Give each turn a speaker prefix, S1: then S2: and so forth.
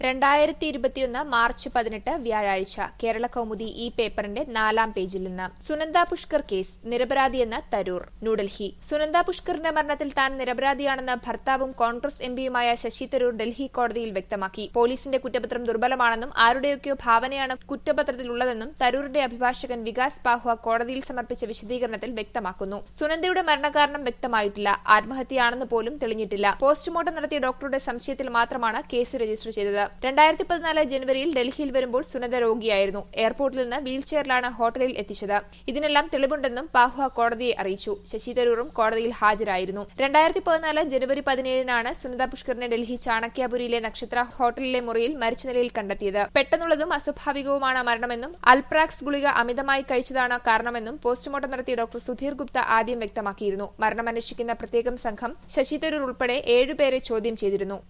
S1: രണ്ടായിരത്തി ഇരുപത്തിയൊന്ന് മാർച്ച് പതിനെട്ട് വ്യാഴാഴ്ച കേരള കൗമുദി ഈ പേപ്പറിന്റെ നാലാം പേജിൽ നിന്ന് സുനന്ദ പുഷ്കർ കേസ് നിരപരാധിയെന്ന് തരൂർ ന്യൂഡൽഹി സുനന്ദ പുഷ്കറിന്റെ മരണത്തിൽ താൻ നിരപരാധിയാണെന്ന് ഭർത്താവും കോൺഗ്രസ് എംപിയുമായ ശശി തരൂർ ഡൽഹി കോടതിയിൽ വ്യക്തമാക്കി പോലീസിന്റെ കുറ്റപത്രം ദുർബലമാണെന്നും ആരുടെയൊക്കെയോ ഭാവനയാണ് കുറ്റപത്രത്തിലുള്ളതെന്നും തരൂരിന്റെ അഭിഭാഷകൻ വികാസ് പാഹ്വ കോടതിയിൽ സമർപ്പിച്ച വിശദീകരണത്തിൽ വ്യക്തമാക്കുന്നു സുനന്ദയുടെ മരണകാരണം വ്യക്തമായിട്ടില്ല ആത്മഹത്യയാണെന്ന് പോലും തെളിഞ്ഞിട്ടില്ല പോസ്റ്റ്മോർട്ടം നടത്തിയ ഡോക്ടറുടെ സംശയത്തിൽ മാത്രമാണ് കേസ് രജിസ്റ്റർ ചെയ്തത് രണ്ടായിരത്തി പതിനാല് ജനുവരിയിൽ ഡൽഹിയിൽ വരുമ്പോൾ സുനന്ദ രോഗിയായിരുന്നു എയർപോർട്ടിൽ നിന്ന് വീൽചെയറിലാണ് ഹോട്ടലിൽ എത്തിച്ചത് ഇതിനെല്ലാം തെളിവുണ്ടെന്നും പാഹ്വ കോടതിയെ അറിയിച്ചു ശശി തരൂറും കോടതിയിൽ ഹാജരായിരുന്നു രണ്ടായിരത്തി പതിനാല് ജനുവരി പതിനേഴിനാണ് സുനന്ദ പുഷ്കറിനെ ഡൽഹി ചാണക്യാപുരിയിലെ നക്ഷത്ര ഹോട്ടലിലെ മുറിയിൽ മരിച്ച നിലയിൽ കണ്ടെത്തിയത് പെട്ടെന്നുള്ളതും അസ്വാഭാവികവുമാണ് മരണമെന്നും അൽപ്രാക്സ് ഗുളിക അമിതമായി കഴിച്ചതാണ് കാരണമെന്നും പോസ്റ്റ്മോർട്ടം നടത്തിയ ഡോക്ടർ സുധീർ ഗുപ്ത ആദ്യം വ്യക്തമാക്കിയിരുന്നു മരണം അന്വേഷിക്കുന്ന പ്രത്യേകം സംഘം ശശി തരൂർ ഉൾപ്പെടെ ഏഴുപേരെ ചോദ്യം ചെയ്തിരുന്നു